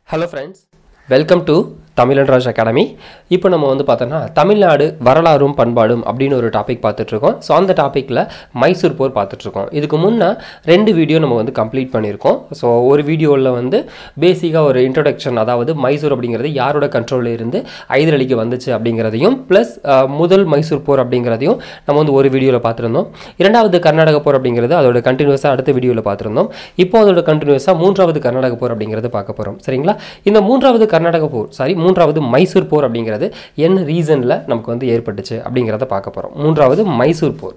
hello friends welcome to Tamilanraj academy இப்போ நம்ம வந்து பார்த்தோன்னா தமிழ்நாடு வரலாறும் பண்பாடும் அப்படின்னு ஒரு டாபிக் பார்த்துட்ருக்கோம் ஸோ அந்த டாப்பிக்கில் மைசூர் போர் பார்த்துட்ருக்கோம் இதுக்கு முன்னே ரெண்டு வீடியோ நம்ம வந்து கம்ப்ளீட் பண்ணியிருக்கோம் ஸோ ஒரு வீடியோவில் வந்து பேசிக்காக ஒரு இன்ட்ரொடக்ஷன் அதாவது மைசூர் அப்படிங்கிறது யாரோட கண்ட்ரோலில் இருந்து ஐதர் அலிக்கு வந்துச்சு அப்படிங்கிறதையும் ப்ளஸ் முதல் மைசூர் போர் அப்படிங்கிறதையும் நம்ம வந்து ஒரு வீடியோவில் பார்த்துருந்தோம் இரண்டாவது கர்நாடக போர் அப்படிங்கிறது அதோட கண்டினியூஸாக அடுத்த வீடியோவில் பார்த்துருந்தோம் இப்போ அதோட கண்டினியூஸாக மூன்றாவது கர்நாடக போர் அப்படிங்கிறது பார்க்க போகிறோம் சரிங்களா இந்த மூன்றாவது கர்நாடக போர் சாரி மூன்றாவது மைசூர் போர் அப்படிங்கிறது என்ன ரீசனில் நமக்கு வந்து ஏற்பட்டுச்சு அப்படிங்கிறத பார்க்க போகிறோம் மூன்றாவது மைசூர் போர்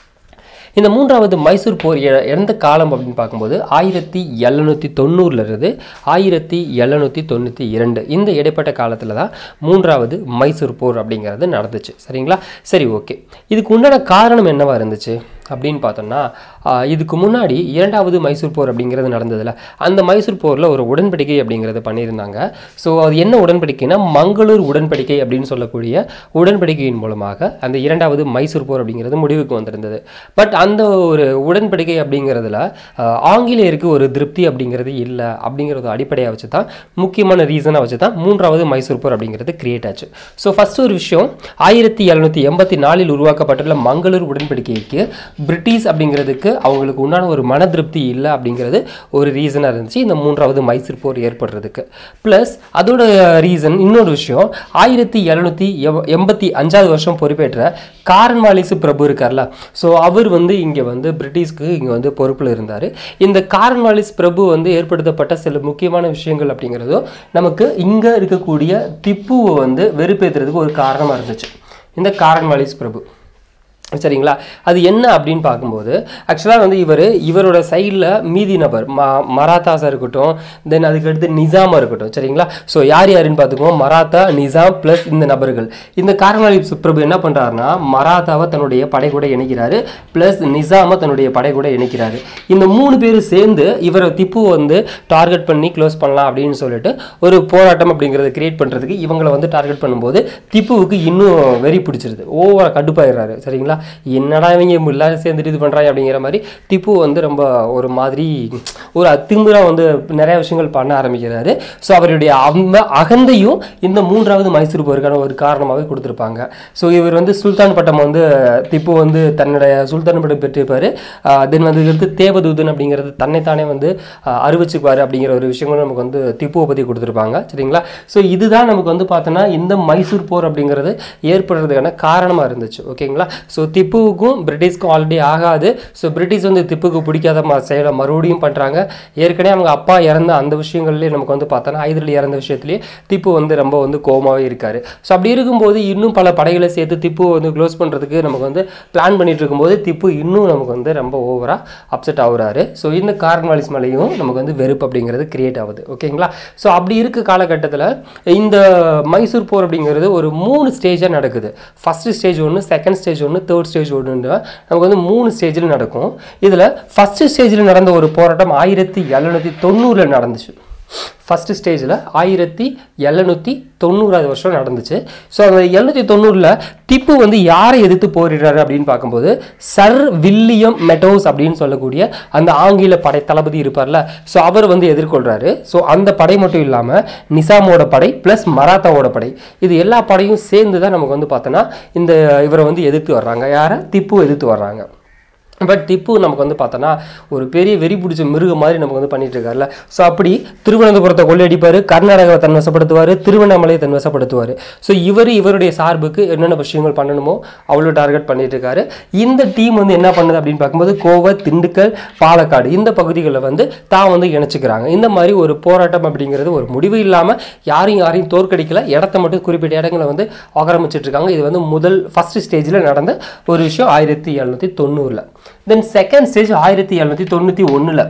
இந்த மூன்றாவது மைசூர் போர் எ- எந்த காலம் அப்படின்னு பார்க்கும்போது ஆயிரத்தி எழுநூற்றி தொண்ணூறுலேருந்து ஆயிரத்தி எழுநூற்றி தொண்ணூற்றி இரண்டு இந்த இடைப்பட்ட காலத்தில் தான் மூன்றாவது மைசூர் போர் அப்படிங்கிறது நடந்துச்சு சரிங்களா சரி ஓகே இதுக்கு உண்டான காரணம் என்னவா இருந்துச்சு அப்படின்னு பார்த்தோம்னா ஆஹ், இதுக்கு முன்னாடி இரண்டாவது மைசூர் போர் அப்படிங்கிறது நடந்ததுல அந்த மைசூர் போரில் ஒரு உடன்படிக்கை அப்படிங்கிறது பண்ணியிருந்தாங்க ஸோ அது என்ன உடன்படிக்கைனா மங்களூர் உடன்படிக்கை அப்படின்னு சொல்லக்கூடிய உடன்படிக்கையின் மூலமாக அந்த இரண்டாவது மைசூர் போர் அப்படிங்கிறது முடிவுக்கு வந்திருந்தது பட் அந்த ஒரு உடன்படிக்கை அப்படிங்கிறதுல ஆஹ், ஆங்கிலேயருக்கு ஒரு திருப்தி அப்படிங்கிறது இல்லை அப்படிங்கிறத அடிப்படையாக வச்சு தான் முக்கியமான ரீசனாக வச்சு தான் மூன்றாவது மைசூர் போர் அப்படிங்கிறது கிரியேட் ஆச்சு ஸோ ஃபர்ஸ்ட் ஒரு விஷயம் ஆயிரத்தி எழுநூற்றி எண்பத்தி நாலில் உருவாக்கப்பட்டுள்ள மங்களூர் உடன்படிக்கைக்கு பிரிட்டிஷ் அப்படிங்கிறதுக்கு அவங்களுக்கு உண்டான ஒரு மன திருப்தி இல்லை அப்படிங்கிறது ஒரு ரீசனாக இருந்துச்சு இந்த மூன்றாவது மைசூர் போர் ஏற்படுறதுக்கு ப்ளஸ் அதோட ரீசன் இன்னொரு விஷயம் ஆயிரத்தி எழுநூற்றி எண்பத்தி அஞ்சாவது வருஷம் பொறுப்பேற்ற காரன்வாலிசு பிரபு இருக்கார்ல ஸோ அவர் வந்து இங்கே வந்து பிரிட்டிஷ்க்கு இங்கே வந்து பொறுப்பில் இருந்தார் இந்த காரன்வாலிஸ் பிரபு வந்து ஏற்படுத்தப்பட்ட சில முக்கியமான விஷயங்கள் அப்படிங்கிறதும் நமக்கு இங்கே இருக்கக்கூடிய திப்புவை வந்து வெறுப்பேற்றுறதுக்கு ஒரு காரணமாக இருந்துச்சு இந்த காரன்வாலிஸ் பிரபு சரிங்களா அது என்ன அப்படின்னு பார்க்கும்போது ஆக்சுவலாக வந்து இவர் இவரோட சைடில் மீதி நபர் ம மராத்தாஸாக இருக்கட்டும் தென் அதுக்கடுத்து நிசாமாக இருக்கட்டும் சரிங்களா ஸோ யார் யாருன்னு பார்த்துக்குவோம் மராத்தா நிசாம் ப்ளஸ் இந்த நபர்கள் இந்த காரமளி சுப்ரபு என்ன பண்ணுறாருன்னா மராத்தாவை தன்னுடைய படை கூட இணைக்கிறாரு ப்ளஸ் நிசாமை தன்னுடைய படை கூட இணைக்கிறாரு இந்த மூணு பேர் சேர்ந்து இவரை திப்பு வந்து டார்கெட் பண்ணி க்ளோஸ் பண்ணலாம் அப்படின்னு சொல்லிட்டு ஒரு போராட்டம் அப்படிங்கிறத கிரியேட் பண்ணுறதுக்கு இவங்களை வந்து டார்கெட் பண்ணும்போது திப்புவுக்கு இன்னும் வெறி பிடிச்சிருது ஓவரா கடுப்பாயிடுறாரு சரிங்களா என்னடா இவங்க எல்லாரும் சேர்ந்துட்டு இது பண்ணுறாங்க அப்படிங்கிற மாதிரி திப்பு வந்து ரொம்ப ஒரு மாதிரி ஒரு அத்திமுறா வந்து நிறைய விஷயங்கள் பண்ண ஆரம்பிக்கிறாரு ஸோ அவருடைய அந்த அகந்தையும் இந்த மூன்றாவது மைசூர் போருக்கான ஒரு காரணமாகவே கொடுத்துருப்பாங்க ஸோ இவர் வந்து சுல்தான் பட்டம் வந்து திப்பு வந்து தன்னுடைய சுல்தான் பட்டம் பெற்றிருப்பாரு தென் வந்து அடுத்து தேவதூதன் அப்படிங்கிறது தன்னைத்தானே வந்து ஆஹ், அறிவிச்சுக்குவாரு அப்படிங்கிற ஒரு விஷயங்களும் நமக்கு வந்து திப்புவை பற்றி கொடுத்துருப்பாங்க சரிங்களா ஸோ இதுதான் நமக்கு வந்து பார்த்தோன்னா இந்த மைசூர் போர் அப்படிங்கிறது ஏற்படுறதுக்கான காரணமாக இருந்துச்சு ஓகேங்களா ஸோ திப்புவுக்கும் பிரிட்டிஷ்க்கும் ஆல்ரெடி ஆகாது ஸோ பிரிட்டிஷ் வந்து திப்புக்கு பிடிக்காத ம செயலை மறுபடியும் பண்ணுறாங்க ஏற்கனவே அவங்க அப்பா இறந்த அந்த விஷயங்கள்லேயே நமக்கு வந்து பார்த்தோன்னா ஹைதரலி இறந்த விஷயத்துலேயே திப்பு வந்து ரொம்ப வந்து கோமாவே இருக்காரு ஸோ அப்படி இருக்கும்போது இன்னும் பல படைகளை சேர்த்து திப்பு வந்து க்ளோஸ் பண்ணுறதுக்கு நமக்கு வந்து பிளான் பண்ணிட்டு இருக்கும்போது திப்பு இன்னும் நமக்கு வந்து ரொம்ப ஓவராக அப்செட் ஆகுறாரு ஸோ இந்த கார்ன்வாலிஸ் மேலேயும் நமக்கு வந்து வெறுப்பு அப்படிங்கிறது கிரியேட் ஆகுது ஓகேங்களா ஸோ அப்படி இருக்க காலகட்டத்தில் இந்த மைசூர் போர் அப்படிங்கிறது ஒரு மூணு ஸ்டேஜாக நடக்குது ஃபர்ஸ்ட் ஸ்டேஜ் ஒன்று செகண்ட் ஸ்டேஜ் ஒன்று தேர்ட் ஸ்டேஜ் ஒன்று நமக்கு வந்து மூணு ஸ்டேஜில் நடக்கும் இதில் ஃபர்ஸ்ட் ஸ்டேஜில் நடந்த ஒரு போராட்டம் ஆயிரத்தி எழுநூற்றி தொண்ணூறில் நடந்துச்சு ஃபர்ஸ்ட் ஸ்டேஜில் ஆயிரத்தி எழுநூற்றி தொண்ணூறாவது வருஷம் நடந்துச்சு ஸோ அந்த எழுநூற்றி தொண்ணூறில் திப்பு வந்து யாரை எதிர்த்து போரிடுறாரு அப்படின்னு பார்க்கும்போது சர் வில்லியம் மெட்டோஸ் அப்படின்னு சொல்லக்கூடிய அந்த ஆங்கில படை தளபதி இருப்பார்ல ஸோ அவர் வந்து எதிர்கொள்றாரு ஸோ அந்த படை மட்டும் இல்லாமல் நிசாமோட படை ப்ளஸ் மராத்தாவோட படை இது எல்லா படையும் சேர்ந்து தான் நமக்கு வந்து பார்த்தோன்னா இந்த இவரை வந்து எதிர்த்து வர்றாங்க யாரை திப்பு எதிர்த்து வர்றாங்க பட் திப்பு நமக்கு வந்து பார்த்தோன்னா ஒரு பெரிய வெறி பிடிச்ச மிருகம் மாதிரி நமக்கு வந்து பண்ணிட்டு இருக்காருல்ல ஸோ அப்படி திருவனந்தபுரத்தை கொள்ளையடிப்பார் கர்நாடகாவை தன் வசப்படுத்துவார் திருவண்ணாமலையை தன் வசப்படுத்துவார் ஸோ இவர் இவருடைய சார்புக்கு என்னென்ன விஷயங்கள் பண்ணணுமோ அவ்வளோ டார்கெட் பண்ணிட்டு இருக்காரு இந்த டீம் வந்து என்ன பண்ணுது அப்படின்னு பார்க்கும்போது கோவை திண்டுக்கல் பாலக்காடு இந்த பகுதிகளில் வந்து தான் வந்து இணைச்சிக்கிறாங்க இந்த மாதிரி ஒரு போராட்டம் அப்படிங்கிறது ஒரு முடிவு இல்லாமல் யாரையும் யாரையும் தோற்கடிக்கல இடத்த மட்டும் குறிப்பிட்ட இடங்களை வந்து ஆக்கிரமிச்சிட்டு இருக்காங்க இது வந்து முதல் ஃபர்ஸ்ட் ஸ்டேஜில் நடந்த ஒரு விஷயம் ஆயிரத்தி எழுநூற்றி தொண்ணூறில் தென் செகண்ட் ஸ்டேஜ் ஆயிரத்தி எழுநூற்றி தொண்ணூற்றி ஒன்றில்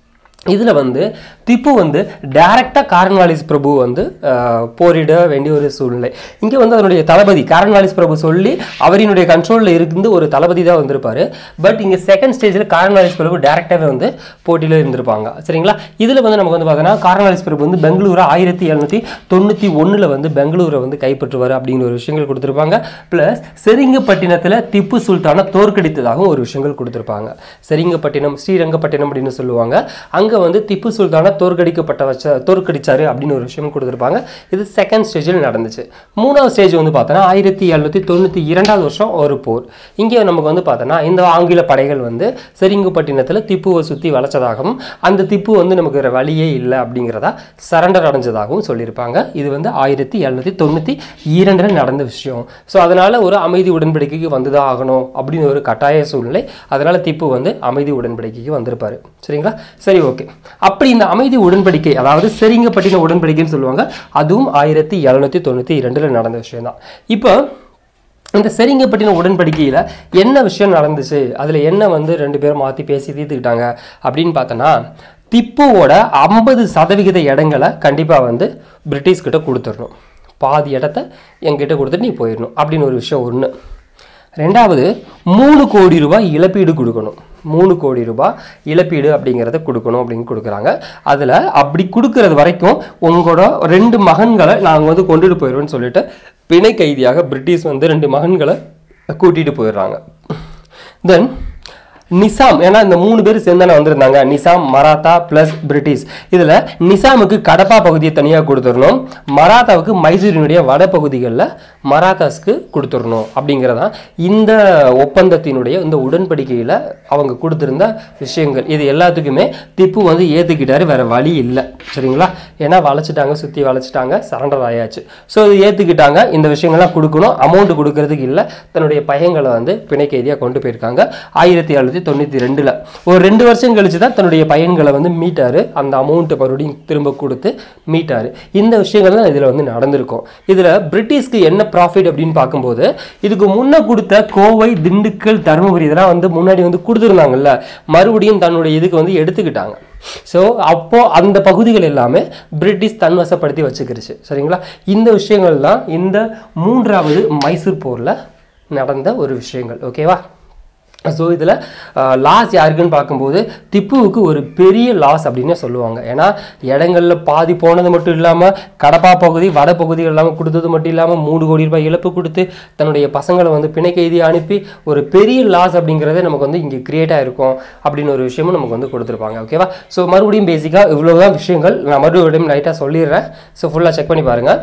இதில் வந்து திப்பு வந்து டைரக்டாக காரன்வாலிஸ் பிரபு வந்து ஆஹ், போரிட வேண்டிய ஒரு சூழ்நிலை இங்கே வந்து அதனுடைய தளபதி காரன்வாலிஸ் பிரபு சொல்லி அவரினுடைய கண்ட்ரோலில் இருந்து ஒரு தளபதி தான் வந்திருப்பாரு பட் இங்கே செகண்ட் ஸ்டேஜில் காரன்வாலிஸ் பிரபு டேரக்டாகவே வந்து போட்டியில் இருந்திருப்பாங்க சரிங்களா இதில் வந்து நமக்கு வந்து பார்த்தோன்னா காரன்வாலிஸ் பிரபு வந்து பெங்களூரை ஆயிரத்தி எழுநூற்றி தொண்ணூற்றி ஒன்றில் வந்து பெங்களூரை வந்து கைப்பற்றுவார் அப்படிங்கிற ஒரு விஷயங்கள் கொடுத்துருப்பாங்க ப்ளஸ் செரிங்கப்பட்டினத்தில் திப்பு சுல்தானை தோற்கடித்ததாகவும் ஒரு விஷயங்கள் கொடுத்துருப்பாங்க செரிங்கப்பட்டினம் ஸ்ரீரங்கப்பட்டினம் அப்படின்னு சொல்லுவாங்க அங்கே வந்து திப்பு சுல்தானை தோற்கடிக்கப்பட்ட வச்ச தோற்கடிச்சாரு அப்படின்னு ஒரு விஷயம் கொடுத்துருப்பாங்க இது செகண்ட் ஸ்டேஜில் நடந்துச்சு மூணாவது ஸ்டேஜ் வந்து பார்த்தோன்னா ஆயிரத்தி எழுநூற்றி தொண்ணூற்றி இரண்டாவது வருஷம் ஒரு போர் இங்கே நமக்கு வந்து பார்த்தோன்னா இந்த ஆங்கில படைகள் வந்து செரிங்குப்பட்டினத்தில் திப்புவை சுற்றி வளைச்சதாகவும் அந்த திப்பு வந்து நமக்கு வேற வழியே இல்லை அப்படிங்கிறதா சரண்டர் அடைஞ்சதாகவும் சொல்லியிருப்பாங்க இது வந்து ஆயிரத்தி எழுநூற்றி தொண்ணூற்றி இரண்டில் நடந்த விஷயம் ஸோ அதனால் ஒரு அமைதி உடன்படிக்கைக்கு வந்துதான் ஆகணும் அப்படின்னு ஒரு கட்டாய சூழ்நிலை அதனால் திப்பு வந்து அமைதி உடன்படிக்கைக்கு வந்திருப்பாரு சரிங்களா சரி ஓகே அப்படி இந்த அமைதி உடன்படிக்கை அதாவது செரிங்கப்பட்டின உடன்படிக்கைன்னு சொல்லுவாங்க அதுவும் ஆயிரத்தி எழுநூற்றி தொண்ணூற்றி இரண்டில் நடந்த விஷயம் தான் இப்போ இந்த செரிங்கப்பட்டின உடன்படிக்கையில் என்ன விஷயம் நடந்துச்சு அதில் என்ன வந்து ரெண்டு பேரும் மாற்றி பேசி தீர்த்துக்கிட்டாங்க அப்படின்னு பார்த்தோன்னா திப்புவோட ஐம்பது சதவிகித இடங்களை கண்டிப்பாக வந்து பிரிட்டிஷ் கிட்ட கொடுத்துடணும் பாதி இடத்த என்கிட்ட கொடுத்துட்டு நீ போயிடணும் அப்படின்னு ஒரு விஷயம் ஒன்று ரெண்டாவது மூணு கோடி ரூபாய் இழப்பீடு கொடுக்கணும் மூணு கோடி ரூபாய் இழப்பீடு அப்படிங்கிறத கொடுக்கணும் அப்படின்னு கொடுக்குறாங்க அதில் அப்படி கொடுக்கறது வரைக்கும் உங்களோட ரெண்டு மகன்களை நாங்கள் வந்து கொண்டுட்டு போயிடுவோம்னு சொல்லிட்டு பிணை கைதியாக பிரிட்டிஷ் வந்து ரெண்டு மகன்களை கூட்டிகிட்டு போயிடுறாங்க தென் நிசாம் ஏன்னா இந்த மூணு பேர் சேர்ந்தானே வந்திருந்தாங்க நிசாம் மராத்தா பிளஸ் பிரிட்டிஷ் இதில் நிசாமுக்கு கடப்பா பகுதியை தனியாக கொடுத்துடணும் மராத்தாவுக்கு மைசூரினுடைய வட பகுதிகளில் மராத்தாஸ்க்கு கொடுத்துடணும் அப்படிங்கிறதான் இந்த ஒப்பந்தத்தினுடைய இந்த உடன்படிக்கையில் அவங்க கொடுத்திருந்த விஷயங்கள் இது எல்லாத்துக்குமே திப்பு வந்து ஏற்றுக்கிட்டாரு வேற வழி இல்லை சரிங்களா ஏன்னா வளைச்சிட்டாங்க சுற்றி வளைச்சிட்டாங்க சரண்டர் ஆயாச்சு ஸோ இது ஏற்றுக்கிட்டாங்க இந்த விஷயங்கள்லாம் கொடுக்கணும் அமௌண்ட் கொடுக்கறதுக்கு இல்லை தன்னுடைய பையங்களை வந்து பிணை கைதியாக கொண்டு போயிருக்காங்க ஆயிரத்தி எழுநூற்றி தொண்ணூற்றி ரெண்டில் ஒரு ரெண்டு வருஷம் கழிச்சு தான் தன்னுடைய பையன்களை வந்து மீட்டாரு அந்த அமௌண்ட்டை மறுபடியும் திரும்ப கொடுத்து மீட்டாரு இந்த விஷயங்கள் தான் இதில் வந்து நடந்திருக்கும் இதில் பிரிட்டிஷ்க்கு என்ன ப்ராஃபிட் அப்படின்னு பார்க்கும்போது இதுக்கு முன்ன கொடுத்த கோவை திண்டுக்கல் தருமபுரி இதெல்லாம் வந்து முன்னாடி வந்து கொடுத்துருந்தாங்கல்ல மறுபடியும் தன்னுடைய இதுக்கு வந்து எடுத்துக்கிட்டாங்க ஸோ அப்போ அந்த பகுதிகள் எல்லாமே பிரிட்டிஷ் தன்வசப்படுத்தி வச்சுக்கிருச்சு சரிங்களா இந்த விஷயங்கள் தான் இந்த மூன்றாவது மைசூர் போரில் நடந்த ஒரு விஷயங்கள் ஓகேவா ஸோ இதில் லாஸ் யாருக்குன்னு பார்க்கும்போது திப்புவுக்கு ஒரு பெரிய லாஸ் அப்படின்னு சொல்லுவாங்க ஏன்னா இடங்களில் பாதி போனது மட்டும் இல்லாமல் கடப்பா பகுதி வட பகுதிகள் இல்லாமல் கொடுத்தது மட்டும் இல்லாமல் மூணு கோடி ரூபாய் இழப்பு கொடுத்து தன்னுடைய பசங்களை வந்து பிணை கைதி அனுப்பி ஒரு பெரிய லாஸ் அப்படிங்கிறதே நமக்கு வந்து இங்கே கிரியேட் ஆகிருக்கும் அப்படின்னு ஒரு விஷயமும் நமக்கு வந்து கொடுத்துருப்பாங்க ஓகேவா ஸோ மறுபடியும் பேசிக்காக இவ்வளோதான் விஷயங்கள் நான் மறுபடியும் லைட்டாக சொல்லிடுறேன் ஸோ ஃபுல்லாக செக் பண்ணி பாருங்கள்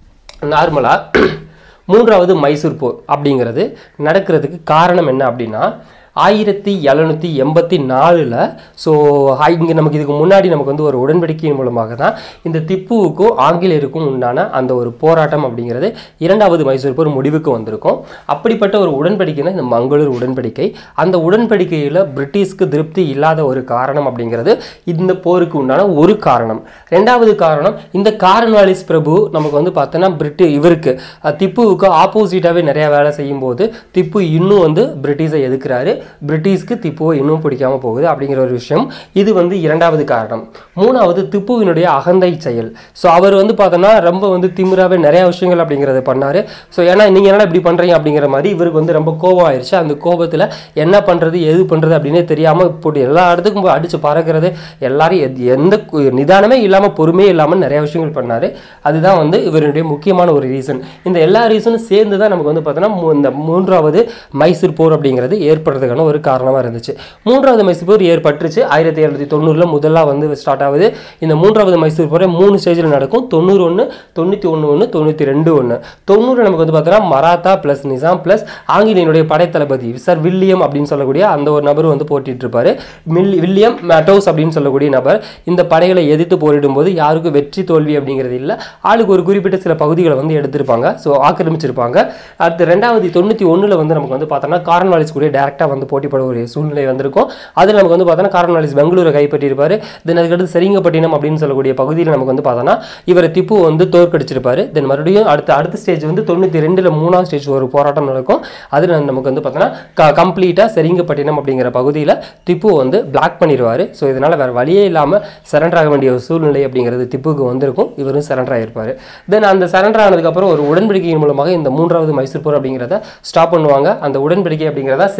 நார்மலாக மூன்றாவது மைசூர் போர் அப்படிங்கிறது நடக்கிறதுக்கு காரணம் என்ன அப்படின்னா ஆயிரத்தி எழுநூற்றி எண்பத்தி நாலில் ஸோ இங்கே நமக்கு இதுக்கு முன்னாடி நமக்கு வந்து ஒரு உடன்படிக்கையின் மூலமாக தான் இந்த திப்புவுக்கும் ஆங்கிலேயருக்கும் உண்டான அந்த ஒரு போராட்டம் அப்படிங்கிறது இரண்டாவது மைசூர் போர் முடிவுக்கு வந்திருக்கும் அப்படிப்பட்ட ஒரு உடன்படிக்கை தான் இந்த மங்களூர் உடன்படிக்கை அந்த உடன்படிக்கையில் பிரிட்டிஷ்க்கு திருப்தி இல்லாத ஒரு காரணம் அப்படிங்கிறது இந்த போருக்கு உண்டான ஒரு காரணம் ரெண்டாவது காரணம் இந்த காரன்வாலிஸ் பிரபு நமக்கு வந்து பார்த்தோன்னா பிரிட்டி இவருக்கு அஹ், திப்புவுக்கு ஆப்போசிட்டாகவே நிறைய வேலை செய்யும்போது திப்பு இன்னும் வந்து பிரிட்டிஷை எதுக்குறாரு பிரிட்டிஷ்க்கு திப்புவை இன்னும் பிடிக்காம போகுது அப்படிங்கிற ஒரு விஷயம் இது வந்து இரண்டாவது காரணம் மூணாவது திப்புவினுடைய அகந்தை செயல் ஸோ அவர் வந்து பார்த்தோன்னா ரொம்ப வந்து திமிராவே நிறைய விஷயங்கள் அப்படிங்கிறத பண்ணாரு ஸோ ஏன்னா நீங்க என்ன இப்படி பண்றீங்க அப்படிங்கிற மாதிரி இவருக்கு வந்து ரொம்ப கோபம் ஆயிடுச்சு அந்த கோபத்துல என்ன பண்றது எது பண்றது அப்படின்னே தெரியாம போட்டு எல்லா இடத்துக்கும் போய் அடிச்சு பறக்கிறது எல்லாரும் எத்- எந்த கு- நிதானமே இல்லாம பொறுமையே இல்லாம நிறைய விஷயங்கள் பண்ணாரு அதுதான் வந்து இவருடைய முக்கியமான ஒரு ரீசன் இந்த எல்லா ரீசனும் சேர்ந்து தான் நமக்கு வந்து பார்த்தோன்னா மூ- இந்த மூன்றாவது மைசூர் போர் அப்படிங்கிறது ஏற்படுறதுக்கான ஒரு காரணமாக இருந்துச்சு மூன்றாவது மைசூர் போர் ஏற்பட்டுருச்சு ஆயிரத்தி எழுநூத்தி தொண்ணூறில் முதல்ல வந்து ஸ்டார்ட் ஆகுது இந்த மூன்றாவது மைசூர் போரை மூணு ஸ்டேஜில் நடக்கும் தொண்ணூறு ஒன்று தொண்ணூற்றி ஒன்று ஒன்று தொண்ணூற்றி ரெண்டு ஒன்று தொண்ணூறு நமக்கு வந்து பார்த்தோன்னா மராத்தா ப்ளஸ் நிசாம் ப்ளஸ் ஆங்கிலேயனுடைய படைத்தளபதி சார் வில்லியம் அப்படின்னு சொல்லக்கூடிய அந்த ஒரு நபர் வந்து போட்டிட்டு இருப்பாரு மில் வில்லியம் மேட்டோஸ் அப்படின்னு சொல்லக்கூடிய நபர் இந்த படைகளை எதிர்த்து போரிடும் போது யாருக்கும் வெற்றி தோல்வி அப்படிங்கிறது இல்லை ஆளுக்கு ஒரு குறிப்பிட்ட சில பகுதிகளை வந்து எடுத்திருப்பாங்க ஸோ ஆக்கிரமிச்சிருப்பாங்க அடுத்து ரெண்டாவது தொண்ணூற்றி ஒண்ணுல வந்து நமக்கு வந்து பார்த்தோன்னா காரன்வாலிஸ் கூட டேரெக்டாக வந்து போட்டி போட ஒரு சூழ்நிலை வந்திருக்கும் அதில் நமக்கு வந்து பார்த்தோன்னா காரன்வாலிஸ் பெங்களூரை கைப்பற்றியிருப்பாரு தென் அதுக்கடுத்து செரிங்கப்பட்டினம் அப்படின்னு சொல்லக்கூடிய பகுதியில் நமக்கு வந்து பார்த்தோன்னா இவர் திப்பு வந்து தோற்கடிச்சிருப்பாரு தென் மறுபடியும் அடுத்த அடுத்த ஸ்டேஜ் வந்து தொண்ணூற்றி ரெண்டில் மூணாம் ஸ்டேஜ் ஒரு போராட்டம் நடக்கும் அதில் நமக்கு வந்து பார்த்தோன்னா கம்ப்ளீட்டாக செரிங்கப்பட்டினம் அப்படிங்கிற பகுதியில் திப்பு வந்து பிளாக் பண்ணிடுவார் ஸோ இதனால் வேறு வழியே இல்லாமல் சரண்டர் ஆக வேண்டிய ஒரு சூழ்நிலை அப்படிங்கிறது திப்புக்கு வந்திருக்கும் இவரும் சரண்டர் ஆகிருப்பார் தென் அந்த சரண்டர் ஆனதுக்கப்புறம் ஒரு உடன்படிக்கையின் மூலமாக இந்த மூன்றாவது மைசூர் போர் அப்படிங்கிறத ஸ்டாப் பண்ணுவாங்க அந்த உடன்படிக்கை அப்படிங்கிறத செரிங்கப்பட்டினம்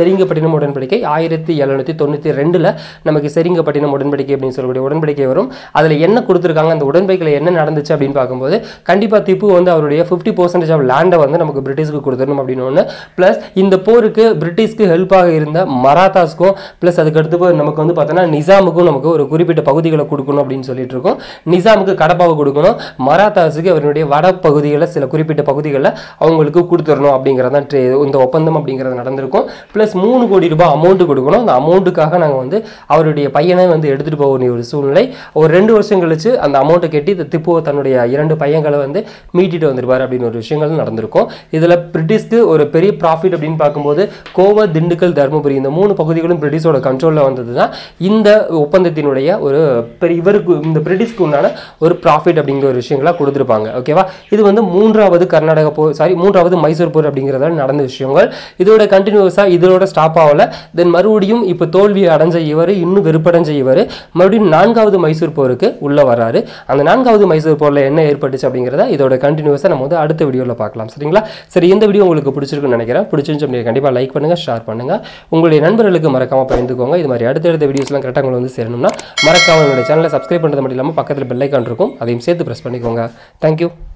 செரிங்கப்பட்டினம் உடன்படிக்கை ஆயிரத்தி எழுநூற்றி தொண்ணூற்றி ரெண்டில் நமக்கு செரிங்கப்பட்டினம் உடன்படிக்கை அப்படின்னு சொல்லக்கூடிய உடன்படிக்கை வரும் அதில் என்ன கொடுத்துருக்காங்க அந்த உடன்படிக்கையில் என்ன நடந்துச்சு அப்படின்னு பார்க்கும்போது கண்டிப்பாக திப்பு வந்து அவருடைய ஃபிஃப்டி பர்சன்டேஜ் ஆஃப் லேண்டை வந்து நமக்கு பிரிட்டிஷ்க்கு கொடுத்துடணும் அப்படின்னு ஒன்று ப்ளஸ் இந்த போருக்கு பிரிட்டிஷ்க்கு ஹெல்ப்பாக இருந்த மராத்தாஸ்க்கும் ப்ளஸ் அதுக்கடுத்து நமக்கு வந்து பார்த்தோன்னா நிசாமுக்கும் நமக்கு ஒரு குறிப்பிட்ட பகுதிகளை கொடுக்கணும் அப்படின்னு சொல்லிட்டு இருக்கோம் நிசாமுக்கு கடப்பாவை கொடுக்கணும் மராத்தாஸுக்கு அவருடைய வட பகுதிகளில் சில குறிப்பிட்ட பகுதிகளில் அவங்களுக்கு கொடுத்துடணும் அப்படிங்கிறதான் ட்ரே இந்த ஒப்பந்தம் அப்படிங்கிறது நடந்திருக்கும் ப்ளஸ் மூணு கோடி ரூபாய் அமௌண்ட் கொடுக்கணும் அந்த அமௌண்ட்டுக்காக நாங்கள் வந்து அவருடைய பையனை வந்து எடுத்துகிட்டு போக வேண்டிய ஒரு சூழ்நிலை ஒரு ரெண்டு வருஷம் கழிச்சு அந்த அமௌண்ட்டை கட்டி இந்த திப்புவை தன்னுடைய இரண்டு பையன்களை வந்து மீட்டிட்டு வந்திருப்பார் அப்படின்னு ஒரு விஷயங்கள் நடந்திருக்கும் இதில் பிரிட்டிஷ்க்கு ஒரு பெரிய ப்ராஃபிட் அப்படின்னு பார்க்கும்போது கோவா திண்டுக்கல் தருமபுரி இந்த மூணு பகுதிகளும் பிரிட்டிஷோட கண்ட்ரோலில் வந்தது தான் இந்த ஒப்பந்தத்தினுடைய ஒரு பெரிய இவருக்கு இந்த பிரிட்டிஷ்க்கு உண்டான ஒரு ப்ராஃபிட் அப்படிங்கிற ஒரு விஷயங்களா கொடுத்துருப்பாங்க ஓகேவா இது வந்து மூன்றாவது கர்நாடகா போர் சாரி மூன்றாவது மைசூர் போர் அப்படிங்கிறத நடந்த விஷயங்கள் இதோட கண்டினியூஸாக இதோட ஸ்டாப் ஆகல தென் மறுபடியும் இப்போ தோல்வி அடைஞ்ச இவர் இன்னும் வெறுப்படைஞ்ச இவர் மறுபடியும் நான்காவது மைசூர் போருக்கு உள்ள வராரு அந்த நான்காவது மைசூர் போரில் என்ன ஏற்பட்டுச்சு அப்படிங்கிறத இதோட கண்டினியூஸாக நம்ம வந்து அடுத்த வீடியோவில் பார்க்கலாம் சரிங்களா சரி இந்த வீடியோ உங்களுக்கு பிடிச்சிருக்குன்னு நினைக்கிறேன் பிடிச்சிருந்துச்சு அப்படின்னா கண்டிப்பாக லைக் பண்ணுங்க ஷேர் பண்ணுங்க உங்களுடைய நண்பர்களுக்கு மறக்காம பகிர்ந்துக்கோங்க இது மாதிரி அடுத்தடுத்த வீடியோஸ்லாம் கரெக்டாக உங்களுக்கு வந்து சேரணும்னா மறக்காம என்னோட சேனலை சப்ஸ்கிரைப் பண்ணுறது மட்டும் இல்லாமல் பக்கத்தில் பெல் ஐக்கான் இருக்கும் அதையும் சேர்த்து ப்ரெஸ் பண்ணிக்கோங்க தேங்க்யூ